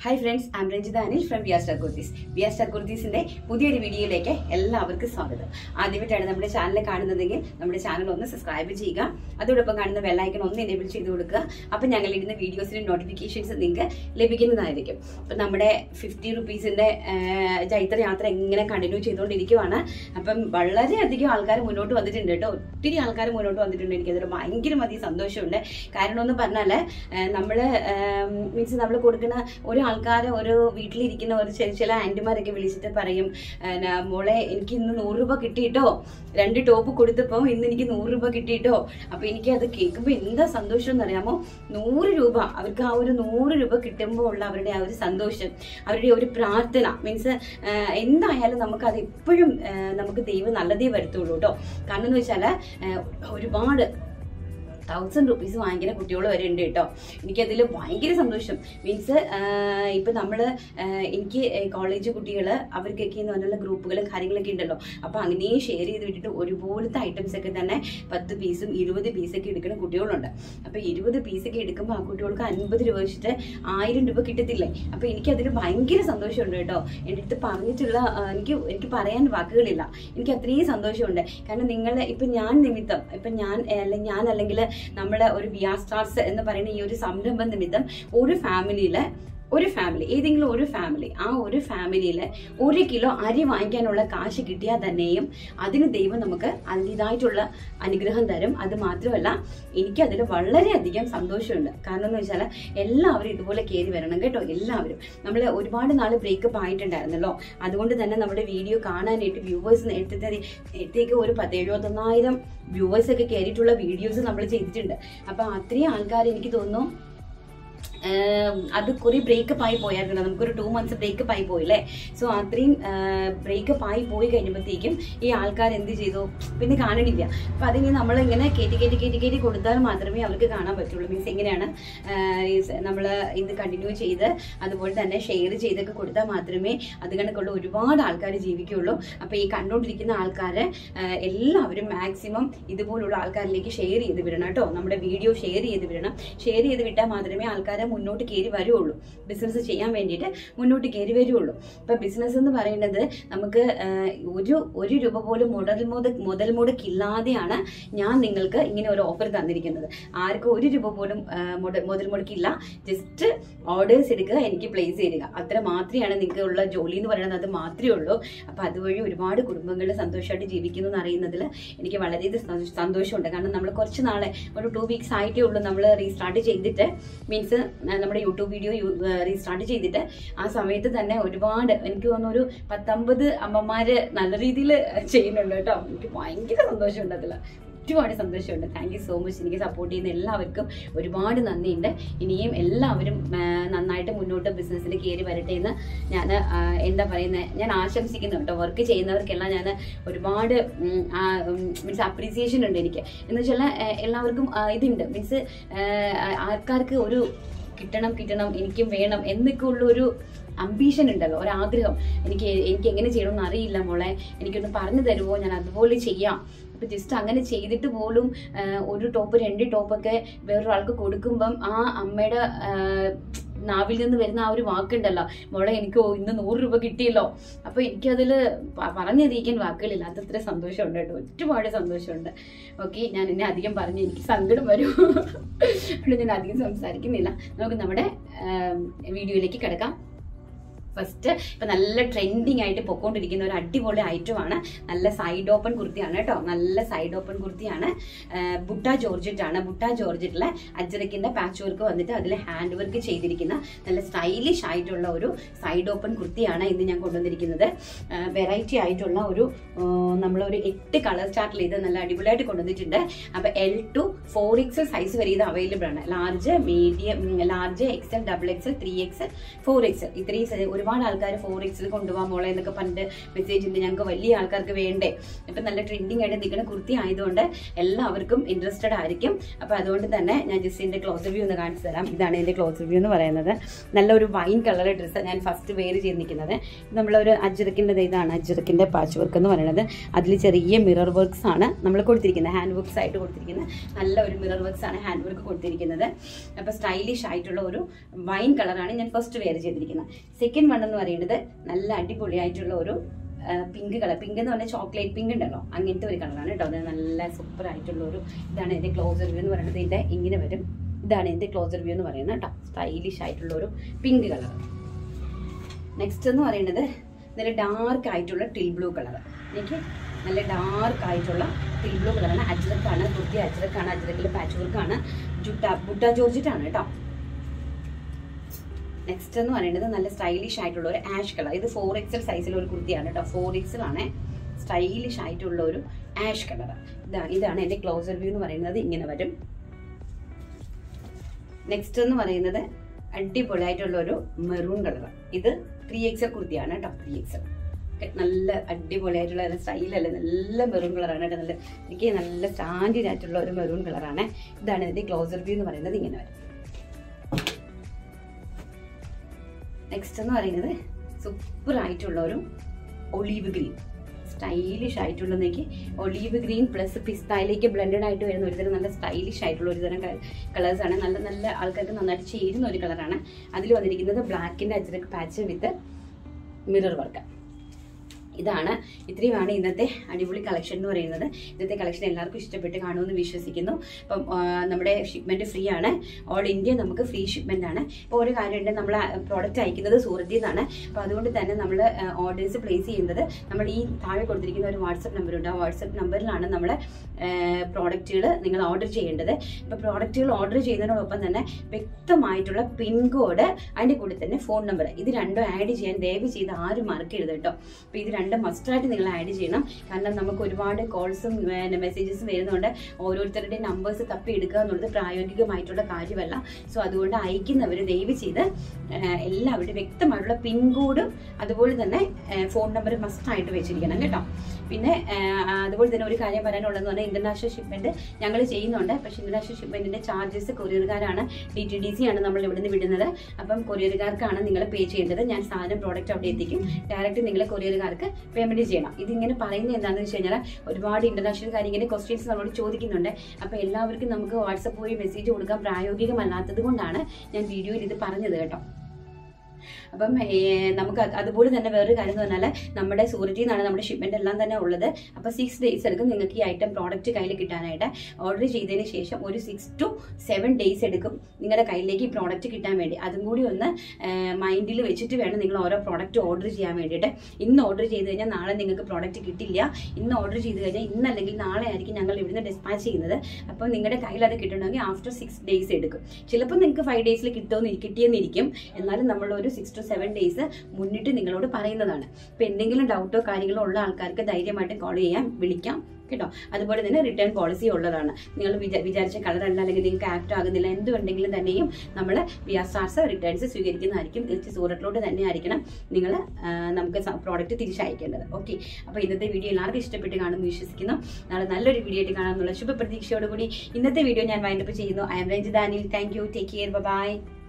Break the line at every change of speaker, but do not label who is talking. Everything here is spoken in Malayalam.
hi friends am Ranjitha Anil from VR star kurtis VR star കുർത്തീസിന്റെ പുതിയൊരു വീഡിയോയിലേക്ക് എല്ലാവർക്കും സ്വാഗതം ആദ്യമായിട്ടാണ് നമ്മുടെ ചാനൽ കാണുന്നതെങ്കിൽ നമ്മുടെ ചാനൽ ഒന്ന് സബ്സ്ക്രൈബ് ചെയ്യുക അതോടൊപ്പം കാണുന്ന ബെല്ലൈക്കൺ ഒന്ന് എനേബിൾ ചെയ്ത് കൊടുക്കുക അപ്പം ഞങ്ങൾ ഇടുന്ന വീഡിയോസിന്റെ നോട്ടിഫിക്കേഷൻസ് നിങ്ങൾക്ക് ലഭിക്കുന്നതായിരിക്കും അപ്പം നമ്മുടെ ഫിഫ്റ്റി റുപ്പീസിന്റെ ചൈത്ര യാത്ര എങ്ങനെ കണ്ടിന്യൂ ചെയ്തുകൊണ്ടിരിക്കുവാണ് അപ്പം വളരെയധികം ആൾക്കാർ മുന്നോട്ട് വന്നിട്ടുണ്ട് കേട്ടോ ഒത്തിരി ആൾക്കാർ മുന്നോട്ട് വന്നിട്ടുണ്ട് എനിക്ക് അതിൽ ഭയങ്കര അധികം സന്തോഷമുണ്ട് കാരണം എന്ന് പറഞ്ഞാൽ നമ്മൾ മീൻസ് നമ്മൾ കൊടുക്കുന്ന ഒരു ആൾക്കാർ ഒരു വീട്ടിലിരിക്കുന്ന ഒരു ചില ചില ആൻറ്റിമാരൊക്കെ വിളിച്ചിട്ട് പറയും "എന്നാ, മോളെ എനിക്ക് ഇന്ന് നൂറ് രൂപ കിട്ടിയിട്ടോ രണ്ട് ടോപ്പ് കൊടുത്തപ്പോൾ ഇന്ന് എനിക്ക് നൂറ് രൂപ കിട്ടിയിട്ടോ അപ്പൊ എനിക്ക് അത് കേൾക്കുമ്പോൾ എന്താ സന്തോഷം എന്നറിയാമോ നൂറ് രൂപ അവർക്ക് ആ ഒരു നൂറ് രൂപ കിട്ടുമ്പോൾ ഉള്ള അവരുടെ ആ ഒരു സന്തോഷം അവരുടെ ഒരു പ്രാർത്ഥന മീൻസ് എന്തായാലും നമുക്ക് അത് എപ്പോഴും നമുക്ക് ദൈവം നല്ലതേ വരുത്തുള്ളൂ കേട്ടോ കാരണം എന്ന് വെച്ചാൽ ഒരുപാട് തൗസൻഡ് റുപ്പീസ് വാങ്ങിക്കുന്ന കുട്ടികൾ വരെ ഉണ്ട് കേട്ടോ എനിക്കതിൽ ഭയങ്കര സന്തോഷം മീൻസ് ഇപ്പം നമ്മൾ എനിക്ക് കോളേജ് കുട്ടികൾ അവർക്കൊക്കെ എന്ന് പറഞ്ഞുള്ള ഗ്രൂപ്പുകളും കാര്യങ്ങളൊക്കെ ഉണ്ടല്ലോ അപ്പോൾ അങ്ങനെ ഷെയർ ചെയ്ത് വിട്ടിട്ട് ഒരുപോലത്തെ ഐറ്റംസ് ഒക്കെ തന്നെ പത്ത് പീസും ഇരുപത് പീസൊക്കെ എടുക്കുന്ന കുട്ടികളുണ്ട് അപ്പോൾ ഇരുപത് പീസൊക്കെ എടുക്കുമ്പോൾ ആ കുട്ടികൾക്ക് അൻപത് രൂപ വെച്ചിട്ട് ആയിരം രൂപ കിട്ടത്തില്ലേ അപ്പോൾ എനിക്കതിൽ ഭയങ്കര സന്തോഷമുണ്ട് കേട്ടോ എൻ്റെ അടുത്ത് പറഞ്ഞിട്ടുള്ള ആ, എനിക്ക് എനിക്ക് പറയാൻ വാക്കുകളില്ല എനിക്ക് അത്രയും സന്തോഷമുണ്ട് കാരണം നിങ്ങൾ ഇപ്പം ഞാൻ നിമിത്തം ഇപ്പം ഞാൻ അല്ലെങ്കിൽ ഞാൻ അല്ലെങ്കിൽ നമ്മുടെ ഒരു വിയാ സ്റ്റാർസ് എന്ന് പറയുന്ന ഈ ഒരു സംരംഭം നിമിത്തം ഒരു ഫാമിലിയില് ഒരു ഫാമിലി ഏതെങ്കിലും ഒരു ഫാമിലി ആ ഒരു ഫാമിലിയിൽ ഒരു കിലോ അരി വാങ്ങിക്കാനുള്ള കാശ് കിട്ടിയാൽ തന്നെയും അതിന് ദൈവം നമുക്ക് അതിൻ്റെതായിട്ടുള്ള അനുഗ്രഹം തരും അത് മാത്രമല്ല എനിക്കതിൽ വളരെയധികം സന്തോഷമുണ്ട് കാരണം എന്ന് വെച്ചാൽ എല്ലാവരും ഇതുപോലെ കയറി വരണം കേട്ടോ എല്ലാവരും നമ്മൾ ഒരുപാട് നാൾ ബ്രേക്കപ്പ് ആയിട്ടുണ്ടായിരുന്നല്ലോ അതുകൊണ്ട് തന്നെ നമ്മുടെ വീഡിയോ കാണാനായിട്ട് വ്യൂവേഴ്സ് നേരത്തെ നേരത്തേക്ക് ഒരു പത്ത് എഴുപത്തൊന്നായിരം വ്യൂവേഴ്സ് ഒക്കെ കയറിയിട്ടുള്ള വീഡിയോസ് നമ്മൾ ചെയ്തിട്ടുണ്ട് അപ്പൊ അത്രയും ആൾക്കാർ എനിക്ക് തോന്നുന്നു ആം, അത് കുറെ ബ്രേക്കപ്പ് ആയി പോയായിരുന്നു നമുക്കൊരു ടു മന്ത്സ് ബ്രേക്കപ്പ് ആയി പോയില്ലേ സോ അത്രയും ബ്രേക്കപ്പ് ആയി പോയി കഴിഞ്ഞപ്പോഴത്തേക്കും ഈ ആൾക്കാർ എന്ത് ചെയ്തു പിന്നെ കാണണില്ല അപ്പൊ അതിന് നമ്മൾ ഇങ്ങനെ കയറ്റി കയറ്റി കയറ്റി കയറ്റി കൊടുത്താൽ മാത്രമേ അവർക്ക് കാണാൻ പറ്റുള്ളൂ മീൻസ് എങ്ങനെയാണ് നമ്മൾ ഇത് കണ്ടിന്യൂ ചെയ്ത് അതുപോലെ തന്നെ ഷെയർ ചെയ്തൊക്കെ കൊടുത്താൽ മാത്രമേ അത് കണക്കുള്ള ഒരുപാട് ആൾക്കാർ ജീവിക്കുള്ളൂ അപ്പൊ ഈ കണ്ടുകൊണ്ടിരിക്കുന്ന ആൾക്കാര് ആഹ് എല്ലാവരും മാക്സിമം ഇതുപോലുള്ള ആൾക്കാരിലേക്ക് ഷെയർ ചെയ്ത് വിടണം കേട്ടോ നമ്മുടെ വീഡിയോ ഷെയർ ചെയ്ത് വിടണം ഷെയർ ചെയ്ത് വിട്ടാൽ മാത്രമേ ആൾക്കാരെ മുന്നോട്ട് കയറി വരുള്ളൂ ബിസിനസ് ചെയ്യാൻ വേണ്ടിയിട്ട് മുന്നോട്ട് കയറി വരുള്ളൂ ഇപ്പൊ ബിസിനസ് എന്ന് പറയുന്നത് നമുക്ക് ആഹ് ഒരു ഒരു രൂപ പോലും മുതൽ മുതൽ മുതൽ മുടക്കില്ലാതെയാണ് ഞാൻ നിങ്ങൾക്ക് ഇങ്ങനെ ഒരു ഓഫർ തന്നിരിക്കുന്നത് ആർക്കും ഒരു രൂപ പോലും ആഹ് മുട- മുതൽ മുടക്കില്ല ജസ്റ്റ് ഓർഡേഴ്സ് എടുക്കുക എനിക്ക് പ്ലേസ് ചെയ്യുക അത്ര മാത്രമാണ് നിങ്ങൾക്ക് ഉള്ള ജോലി എന്ന് പറയുന്നത് അത് മാത്രമേ ഉള്ളൂ അപ്പൊ അതുവഴി ഒരുപാട് കുടുംബങ്ങൾ സന്തോഷമായിട്ട് ജീവിക്കുന്നു എന്ന് അറിയുന്നതിൽ എനിക്ക് വളരെയധികം സന്തോഷ- സന്തോഷമുണ്ട് കാരണം നമ്മൾ കുറച്ച് നാളെ ഒരു ടു വീക്സ് ആയിട്ടേ ഉള്ളൂ നമ്മൾ റീസ്റ്റാർട്ട് ചെയ്തിട്ട് മീൻസ് നമ്മുടെ യൂട്യൂബ് വീഡിയോ റീസ്റ്റാർട്ട് ചെയ്തിട്ട് ആ സമയത്ത് തന്നെ ഒരുപാട് എനിക്ക് തോന്നുന്നു ഒരു പത്തൊമ്പത് അമ്മമാര് നല്ല രീതിയിൽ ചെയ്യുന്നുണ്ട് കേട്ടോ എനിക്ക് ഭയങ്കര സന്തോഷമുണ്ട് അതിൽ ഒരുപാട് സന്തോഷമുണ്ട് താങ്ക് യു സോ മച്ച് എനിക്ക് സപ്പോർട്ട് ചെയ്യുന്ന എല്ലാവർക്കും ഒരുപാട് നന്ദിയുണ്ട് ഇനിയും എല്ലാവരും ആ, നന്നായിട്ട് മുന്നോട്ട് ബിസിനസ്സിൽ കയറി വരട്ടെ എന്ന് ഞാൻ എന്താ പറയുന്നത് ഞാൻ ആശംസിക്കുന്നു കേട്ടോ വർക്ക് ചെയ്യുന്നവർക്കെല്ലാം ഞാൻ ഒരുപാട് മീൻസ് അപ്രീസിയേഷൻ ഉണ്ട് എനിക്ക് എന്ന് വെച്ചാൽ എല്ലാവർക്കും ആ, ഇതുണ്ട് മീൻസ് ആൾക്കാർക്ക് ഒരു കിട്ടണം കിട്ടണം എനിക്കും വേണം എന്നൊക്കെ ഉള്ള ഒരു അംബീഷൻ ഉണ്ടല്ലോ ഒരാഗ്രഹം എനിക്ക് എനിക്ക് എങ്ങനെ ചെയ്യണമെന്ന് അറിയില്ല മോളെ എനിക്കൊന്ന് പറഞ്ഞു തരുമോ ഞാൻ അതുപോലെ ചെയ്യാം അപ്പൊ ജസ്റ്റ് അങ്ങനെ ചെയ്തിട്ട് പോലും ആ, ഒരു ടോപ്പ് രണ്ട് ടോപ്പൊക്കെ വേറൊരാൾക്ക് കൊടുക്കുമ്പം ആ അമ്മയുടെ ആ, നാവിൽ നിന്ന് വരുന്ന ആ ഒരു വാക്കുണ്ടല്ലോ മോളെ എനിക്ക് ഓ, ഇന്ന് നൂറ് രൂപ കിട്ടിയല്ലോ അപ്പൊ എനിക്കതിൽ പറഞ്ഞറിയിക്കാൻ വാക്കുകളില്ല അതത്ര സന്തോഷമുണ്ട് കേട്ടോ ഒരുപാട് സന്തോഷമുണ്ട് ഓക്കെ ഞാൻ എന്നെ അധികം പറഞ്ഞ് എനിക്ക് സങ്കടം വരും അതുകൊണ്ട് ഞാൻ അധികം സംസാരിക്കുന്നില്ല നമുക്ക് നമ്മുടെ വീഡിയോയിലേക്ക് കിടക്കാം ഫസ്റ്റ് ഇപ്പൊ നല്ല ട്രെൻഡിങ് ആയിട്ട് പൊക്കോണ്ടിരിക്കുന്ന ഒരു അടിപൊളി ഐറ്റമാണ് നല്ല സൈഡ് ഓപ്പൺ കുർത്തിയാണ് കേട്ടോ നല്ല സൈഡ് ഓപ്പൺ കുർത്തിയാണ് ആഹ് ബുട്ട ജോർജറ്റ് ആണ് ബുട്ട ജോർജറ്റിലെ അജ്രക്കിന്റെ പാച്ച് വർക്ക് വന്നിട്ട് അതിൽ ഹാൻഡ് വർക്ക് ചെയ്തിരിക്കുന്ന നല്ല സ്റ്റൈലിഷ് ആയിട്ടുള്ള ഒരു സൈഡ് ഓപ്പൺ കുർത്തിയാണ് ഇന്ന് ഞാൻ കൊണ്ടുവന്നിരിക്കുന്നത് വെറൈറ്റി ആയിട്ടുള്ള ഒരു ആഹ് നമ്മളൊരു എട്ട് കളർ ചാർട്ടിൽ ഇത് നല്ല അടിപൊളിയായിട്ട് കൊണ്ടുവന്നിട്ടുണ്ട് അപ്പൊ L to four XL size വരെ ഇത് അവൈലബിൾ ആണ് large medium large XL double XL three XL four XL ഇത്രയും സൈ- ഒരു ഒരുപാട് ആൾക്കാർ ഫോർ എക്സിൽ കൊണ്ടുപോകാൻ മോളെ എന്നൊക്കെ പറഞ്ഞിട്ട് മെസ്സേജ് ഉണ്ട് ഞങ്ങൾക്ക് വലിയ ആൾക്കാർക്ക് വേണ്ടേ ഇപ്പം നല്ല ട്രെൻഡിങ് ആയിട്ട് നിൽക്കുന്ന കുർത്തി ആയതുകൊണ്ട് എല്ലാവർക്കും ഇൻട്രസ്റ്റഡ് ആയിരിക്കും അപ്പോൾ അതുകൊണ്ട് തന്നെ ഞാൻ ജസ്റ്റ് എൻ്റെ ക്ലോസ് വ്യൂ ഒന്ന് കാണിച്ചു തരാം ഇതാണ് എൻ്റെ ക്ലോസ് വ്യൂ എന്ന് പറയുന്നത് നല്ലൊരു വൈൻ കളർ ഡ്രസ്സാണ് ഞാൻ ഫസ്റ്റ് വെയർ ചെയ്ത് നിൽക്കുന്നത് നമ്മളൊരു അജ്രക്കിൻ്റെ ഇതാണ് അജ്രക്കിൻ്റെ പാച്ച് വർക്ക് എന്ന് പറയുന്നത് അതിൽ ചെറിയ മിറർ വർക്ക്സ് ആണ് നമ്മൾ കൊടുത്തിരിക്കുന്നത് ഹാൻഡ് വർക്ക്സ് ആയിട്ട് കൊടുത്തിരിക്കുന്നത് നല്ല ഒരു മിറർ വർക്ക്സ് ആണ് ഹാൻഡ് വർക്ക് കൊടുത്തിരിക്കുന്നത് അപ്പോൾ സ്റ്റൈലിഷ് ആയിട്ടുള്ള ഒരു വൈൻ കളറാണ് ഞാൻ ഫസ്റ്റ് വെയർ ചെയ്തിരിക്കുന്നത് സെക്കൻഡ് വൺ എന്ന് പറയുന്നത് നല്ല അടിപൊളിയായിട്ടുള്ള ഒരു പിങ്ക് കളർ പിങ്ക് എന്ന് പറഞ്ഞാൽ ചോക്ലേറ്റ് പിങ്ക് ഉണ്ടല്ലോ അങ്ങനത്തെ ഒരു കളറാണ് കേട്ടോ അത് നല്ല സൂപ്പർ ആയിട്ടുള്ള ഒരു ഇതാണ് എൻ്റെ ക്ലോസർ വ്യൂ എന്ന് പറയുന്നത് ഇതിൻ്റെ ഇങ്ങനെ വരും ഇതാണ് എൻ്റെ ക്ലോസർ വ്യൂ എന്ന് പറയുന്നത് കേട്ടോ സ്റ്റൈലിഷ് ആയിട്ടുള്ള ഒരു പിങ്ക് കളർ നെക്സ്റ്റ് എന്ന് പറയുന്നത് നല്ല ഡാർക്ക് ആയിട്ടുള്ള ടിൽ ബ്ലൂ കളർ എനിക്ക് നല്ല ഡാർക്ക് ആയിട്ടുള്ള ടിൽ ബ്ലൂ കളറാണ് അജ്രക്കാണ് കുർത്തി അജ്രക്കാണ് അജ്രക്കിൽ പാച്ച് വർക്കാണ് ജുട്ട ബുട്ട ജോർജിറ്റാണ് കേട്ടോ നെക്സ്റ്റ് എന്ന് പറയുന്നത് നല്ല സ്റ്റൈലിഷ് ആയിട്ടുള്ള ഒരു ആഷ് കളർ ഇത് ഫോർ എക്സൽ സൈസിലുള്ള ഒരു കുർത്തിയാണ് കേട്ടോ ഫോർ എക്സൽ ആണ് സ്റ്റൈലിഷ് ആയിട്ടുള്ള ഒരു ആഷ് കളർ ഇതാണ് ഇതാണ് എൻ്റെ ക്ലോസർ വ്യൂ എന്ന് പറയുന്നത് ഇങ്ങനെ വരും നെക്സ്റ്റ് എന്ന് പറയുന്നത് അടിപൊളിയായിട്ടുള്ള ഒരു മെറൂൺ കളർ ഇത് ത്രീ എക്സൽ കുർത്തിയാണ് കേട്ടോ ത്രീ എക്സൽ നല്ല അടിപൊളിയായിട്ടുള്ള സ്റ്റൈലല്ലേ നല്ല മെറൂൺ കളറാണ് കേട്ടോ നല്ല എനിക്ക് നല്ല സ്റ്റാൻഡേർഡ് ആയിട്ടുള്ള ഒരു മെറൂൺ കളറാണ് ഇതാണ് ഇതിന്റെ ക്ലോസർ വ്യൂ എന്ന് പറയുന്നത് ഇങ്ങനെ വരും നെക്സ്റ്റ് എന്ന് പറയുന്നത് സൂപ്പർ ആയിട്ടുള്ള ഒരു ഒളീവ് ഗ്രീൻ സ്റ്റൈലിഷ് ആയിട്ടുള്ളതെനിക്ക് ഒലീവ് ഗ്രീൻ പ്ലസ് പിസ്തായിലേക്ക് ബ്ലെൻഡഡ് ആയിട്ട് വരുന്ന ഒരു തരം നല്ല സ്റ്റൈലിഷ് ആയിട്ടുള്ള ഒരു തരം കളേഴ്സ് ആണ് നല്ല നല്ല ആൾക്കാർക്ക് നന്നായിട്ട് ചേരുന്ന ഒരു കളറാണ് അതിൽ വന്നിരിക്കുന്നത് ബ്ലാക്കിന്റെ ajrakh patch with mirror work ഇതാണ് ഇത്രയുമാണ് ഇന്നത്തെ അടിപൊളി കളക്ഷൻ എന്ന് പറയുന്നത് ഇന്നത്തെ കളക്ഷൻ എല്ലാവർക്കും ഇഷ്ടപ്പെട്ട് കാണുമെന്ന് വിശ്വസിക്കുന്നു അപ്പം ആ, നമ്മുടെ ഷിപ്മെന്റ് ഫ്രീ ആണ് ഓൾ ഇന്ത്യ നമുക്ക് ഫ്രീ ഷിപ്മെന്റ് ആണ് ഇപ്പോൾ ഒരു കാര്യമുണ്ട് നമ്മൾ പ്രോഡക്റ്റ് അയക്കുന്നത് സൂറത്തിൽ നിന്നാണ് അപ്പോൾ അതുകൊണ്ട് തന്നെ നമ്മൾ ഓർഡേഴ്സ് പ്ലേസ് ചെയ്യുന്നത് നമ്മൾ ഈ താഴെ കൊടുത്തിരിക്കുന്ന ഒരു വാട്സപ്പ് നമ്പർ ഉണ്ട് ആ വാട്സപ്പ് നമ്പറിലാണ് നമ്മൾ പ്രോഡക്റ്റുകൾ നിങ്ങൾ ഓർഡർ ചെയ്യേണ്ടത് ഇപ്പോൾ പ്രോഡക്റ്റുകൾ ഓർഡർ ചെയ്യുന്നതിനോടൊപ്പം തന്നെ വ്യക്തമായിട്ടുള്ള പിൻകോഡ് അതിൻ്റെ കൂടെ തന്നെ ഫോൺ നമ്പർ ഇത് രണ്ടും ആഡ് ചെയ്യാൻ ദയവ് ചെയ്ത് ആരും മറക്കരുത് കേട്ടോ അപ്പോൾ ഇത് രണ്ടും മസ്റ്റായിട്ട് നിങ്ങൾ ആഡ് ചെയ്യണം കാരണം നമുക്ക് ഒരുപാട് കോൾസും മെസ്സേജസും വരുന്നതുകൊണ്ട് ഓരോരുത്തരുടെയും നമ്പേഴ്സ് തപ്പി എടുക്കുക എന്നുള്ളത് പ്രായോഗികമായിട്ടുള്ള കാര്യമല്ല സോ അതുകൊണ്ട് അയക്കുന്നവർ ദയവ് ചെയ്ത് ഏഹ്, എല്ലാവരുടെയും വ്യക്തമായിട്ടുള്ള പിൻകോഡും അതുപോലെ തന്നെ ഫോൺ നമ്പർ മസ്റ്റായിട്ട് വെച്ചിരിക്കണം കേട്ടോ പിന്നെ ഏഹ്, അതുപോലെ തന്നെ ഒരു കാര്യം പറയാനുള്ളതെന്ന് പറഞ്ഞാൽ ഇന്റർനാഷണൽ ഷിപ്മെന്റ് ഞങ്ങൾ ചെയ്യുന്നുണ്ട് പക്ഷേ ഇന്റർനാഷണൽ ഷിപ്മെന്റിന്റെ ചാർജസ് കൊറിയറുകാരാണ് ഡി ടി ഡി സി ആണ് നമ്മൾ ഇവിടുന്ന് വിടുന്നത് അപ്പം കൊറിയറുകാർക്കാണ് നിങ്ങൾ പേ ചെയ്യേണ്ടത് ഞാൻ സാധനം പ്രോഡക്റ്റ് അവിടെ എത്തിക്കും ഡയറക്റ്റ് നിങ്ങൾ കൊറിയറുകാർക്ക് പേയ്മെന്റ് ചെയ്യണം ഇതിങ്ങനെ പറയുന്നത് എന്താണെന്ന് വെച്ച് കഴിഞ്ഞാൽ ഒരുപാട് ഇന്റർനാഷണൽ കാര്യം ഇങ്ങനെ ക്വസ്റ്റ്യൻസ് നമ്മളോട് ചോദിക്കുന്നുണ്ട് അപ്പോൾ എല്ലാവർക്കും നമുക്ക് വാട്സപ്പ് വഴി മെസ്സേജ് കൊടുക്കാൻ പ്രായോഗികമല്ലാത്തത് കൊണ്ടാണ് ഞാൻ വീഡിയോയിൽ ഇത് പറഞ്ഞത് കേട്ടോ അപ്പം ഏ, നമുക്ക് അത് അതുപോലെ തന്നെ വേറൊരു കാര്യം എന്ന് പറഞ്ഞാൽ നമ്മുടെ സൂരറ്റിൽ നിന്നാണ് നമ്മുടെ ഷിപ്മെന്റ് എല്ലാം തന്നെ ഉള്ളത് അപ്പോൾ സിക്സ് ഡേയ്സ് എടുക്കും നിങ്ങൾക്ക് ഈ ഐറ്റം പ്രോഡക്റ്റ് കയ്യിൽ കിട്ടാനായിട്ട് ഓർഡർ ചെയ്തതിന് ശേഷം ഒരു സിക്സ് ടു സെവൻ ഡേയ്സ് എടുക്കും നിങ്ങളുടെ കയ്യിലേക്ക് ഈ പ്രോഡക്റ്റ് കിട്ടാൻ വേണ്ടി അതും കൂടി ഒന്ന് മൈൻഡിൽ വെച്ചിട്ട് വേണം നിങ്ങൾ ഓരോ പ്രോഡക്റ്റ് ഓർഡർ ചെയ്യാൻ വേണ്ടിയിട്ട് ഇന്ന് ഓർഡർ ചെയ്ത് കഴിഞ്ഞാൽ നാളെ നിങ്ങൾക്ക് പ്രോഡക്റ്റ് കിട്ടില്ല ഇന്ന് ഓർഡർ ചെയ്ത് കഴിഞ്ഞാൽ ഇന്ന് അല്ലെങ്കിൽ നാളെ ആയിരിക്കും ഞങ്ങൾ ഇവിടുന്ന് ഡിസ്പാച്ച് ചെയ്യുന്നത് അപ്പോൾ നിങ്ങളുടെ കയ്യിൽ അത് കിട്ടണമെങ്കിൽ ആഫ്റ്റർ സിക്സ് ഡേയ്സ് എടുക്കും ചിലപ്പോൾ നിങ്ങൾക്ക് ഫൈവ് ഡേയ്സിൽ കിട്ടുമെന്ന് കിട്ടിയെന്നിരിക്കും എന്നാലും നമ്മൾ ഒരു സിക്സ് ടു സെവൻ ഡേയ്സ് മുന്നിട്ട് നിങ്ങളോട് പറയുന്നതാണ് ഇപ്പം എന്തെങ്കിലും ഡൗട്ടോ കാര്യങ്ങളോ ഉള്ള ആൾക്കാർക്ക് ധൈര്യമായിട്ട് കോൾ ചെയ്യാം വിളിക്കാം കേട്ടോ അതുപോലെ തന്നെ റിട്ടേൺ പോളിസി ഉള്ളതാണ് നിങ്ങൾ വിചാ- വിചാരിച്ച കളർ അല്ല അല്ലെങ്കിൽ നിങ്ങൾക്ക് ആക്ട് ആകുന്നില്ല എന്തുണ്ടെങ്കിലും തന്നെയും നമ്മൾ വി ആർ സ്റ്റാർസ് റിട്ടേൺസ് സ്വീകരിക്കുന്നതായിരിക്കും തിരിച്ച് സൂറത്തിലോട്ട് തന്നെ ആയിരിക്കണം നിങ്ങൾ നമുക്ക് പ്രോഡക്റ്റ് തിരിച്ചയക്കേണ്ടത് ഓക്കെ അപ്പോൾ ഇന്നത്തെ വീഡിയോ എല്ലാവർക്കും ഇഷ്ടപ്പെട്ട് കാണുമെന്ന് വിശ്വസിക്കുന്നു നാളെ നല്ലൊരു വീഡിയോ ആയിട്ട് കാണാമെന്നുള്ള ശുഭപ്രതീക്ഷയോടുകൂടി ഇന്നത്തെ വീഡിയോ ഞാൻ വൈൻഡപ്പ് ചെയ്യുന്നു ഐ എം രഞ്ജിതാനിൽ thank you take care by